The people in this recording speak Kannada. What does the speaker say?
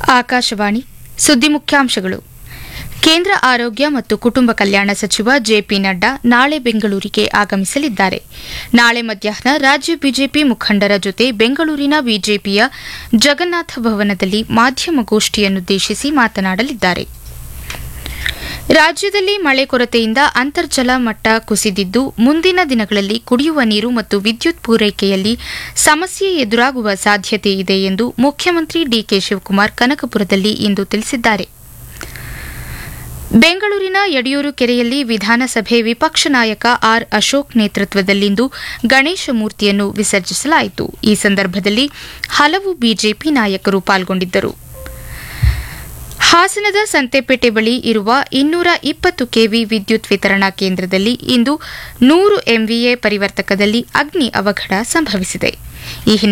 ಆಕಾಶವಾಣಿ ಸುದ್ದಿ ಮುಖ್ಯಾಂಶಗಳು ಕೇಂದ್ರ ಆರೋಗ್ಯ ಮತ್ತು ಕುಟುಂಬ ಕಲ್ಯಾಣ ಸಚಿವ ಜೆಪಿ ನಡ್ಡಾ ನಾಳೆ ಬೆಂಗಳೂರಿಗೆ ಆಗಮಿಸಲಿದ್ದಾರೆ ನಾಳೆ ಮಧ್ಯಾಹ್ನ ರಾಜ್ಯ ಬಿಜೆಪಿ ಮುಖಂಡರ ಜೊತೆ ಬೆಂಗಳೂರಿನ ಬಿಜೆಪಿಯ ಜಗನ್ನಾಥ ಭವನದಲ್ಲಿ ಮಾಧ್ಯಮಗೋಷ್ಠಿಯನ್ನುದ್ದೇಶಿಸಿ ಮಾತನಾಡಲಿದ್ದಾರೆ ರಾಜ್ಯದಲ್ಲಿ ಮಳೆ ಕೊರತೆಯಿಂದ ಅಂತರ್ಜಲ ಮಟ್ಟ ಕುಸಿದಿದ್ದು ಮುಂದಿನ ದಿನಗಳಲ್ಲಿ ಕುಡಿಯುವ ನೀರು ಮತ್ತು ವಿದ್ಯುತ್ ಪೂರೈಕೆಯಲ್ಲಿ ಸಮಸ್ಯೆ ಎದುರಾಗುವ ಸಾಧ್ಯತೆ ಇದೆ ಎಂದು ಮುಖ್ಯಮಂತ್ರಿ ಡಿಕೆ ಶಿವಕುಮಾರ್ ಕನಕಪುರದಲ್ಲಿ ಇಂದು ತಿಳಿಸಿದ್ದಾರೆ ಬೆಂಗಳೂರಿನ ಯಡಿಯೂರು ಕೆರೆಯಲ್ಲಿ ವಿಧಾನಸಭೆ ವಿಪಕ್ಷ ನಾಯಕ ಆರ್ ಅಶೋಕ್ ನೇತೃತ್ವದಲ್ಲಿಂದು ಗಣೇಶ ಮೂರ್ತಿಯನ್ನು ವಿಸರ್ಜಿಸಲಾಯಿತು ಈ ಸಂದರ್ಭದಲ್ಲಿ ಹಲವು ಬಿಜೆಪಿ ನಾಯಕರು ಪಾಲ್ಗೊಂಡಿದ್ದರು ಹಾಸನದ ಸಂತೆಪೇಟೆ ಬಳಿ ಇರುವ ಇನ್ನೂರ ಇಪ್ಪತ್ತು ಕೆವಿ ವಿದ್ಯುತ್ ವಿತರಣಾ ಕೇಂದ್ರದಲ್ಲಿ ಇಂದು ನೂರು ಎಂವಿಎ ಪರಿವರ್ತಕದಲ್ಲಿ ಅಗ್ನಿ ಅವಘಡ ಸಂಭವಿಸಿದೆ ಈ